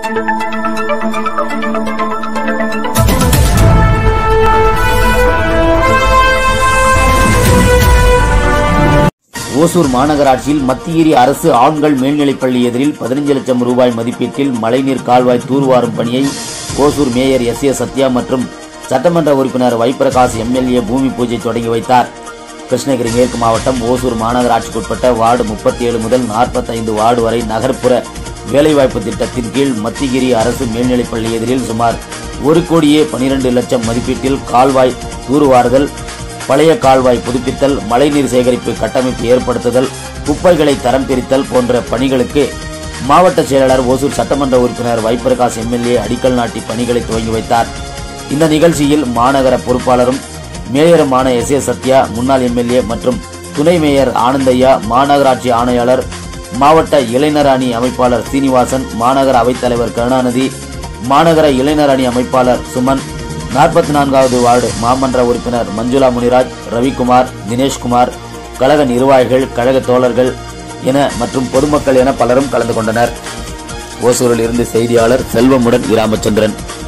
ஓசூர் மாநகராட்சியில் மத்தியேரி அரசு ஆண்கள் மேல்நிலைப்பள்ளி எதிரில் பதினஞ்சு லட்சம் ரூபாய் மதிப்பீட்டில் மழைநீர் கால்வாய் தூர்வாரும் பணியை Hosur mayor S A Sathya மற்றும் சட்டமன்ற உறுப்பினர் வைப்பிரகாஷ் எம்எல்ஏ பூமி பூஜை தொடங்கி வைத்தார் கிருஷ்ணகிரி மேற்கு மாவட்டம் ஓசூர் மாநகராட்சிக்குட்பட்ட வார்டு முப்பத்தி ஏழு முதல் நாற்பத்தைந்து வார்டு வரை நகர்ப்புற வேலைவாய்ப்பு திட்டத்தின் கீழ் மத்திகிரி அரசு மேல்நிலைப்பள்ளி எதிரில் சுமார் ஒரு கோடியே பனிரெண்டு லட்சம் மதிப்பீட்டில் கால்வாய் தூர்வாறுதல் பழைய கால்வாய் புதுப்பித்தல் மழைநீர் சேகரிப்பு கட்டமைப்பு ஏற்படுத்துதல் குப்பைகளை தரம் பிரித்தல் போன்ற பணிகளுக்கு மாவட்ட செயலாளர் ஓசூர் சட்டமன்ற உறுப்பினர் வைப்பிரகாஷ் எம்எல்ஏ அடிக்கல் நாட்டி பணிகளை துவங்கி வைத்தார் இந்த நிகழ்ச்சியில் மாநகர பொறுப்பாளரும் மேயருமான எஸ் ஏ சத்யா முன்னாள் எம்எல்ஏ மற்றும் துணை மேயர் ஆனந்தையா மாநகராட்சி ஆணையாளர் மாவட்ட இளைஞர் அணி அமைப்பாளர் சீனிவாசன் மாநகர அவைத்தலைவர் கருணாநிதி மாநகர இளைஞர் அணி அமைப்பாளர் சுமன் நாற்பத்தி நான்காவது வார்டு மாமன்ற உறுப்பினர் மஞ்சுளா முனிராஜ் ரவிக்குமார் தினேஷ்குமார் கழக நிர்வாகிகள் கழக தோழர்கள் என மற்றும் பொதுமக்கள் என பலரும் கலந்து கொண்டனர் ஓசூரில் இருந்து செய்தியாளர் செல்வமுடன் இராமச்சந்திரன்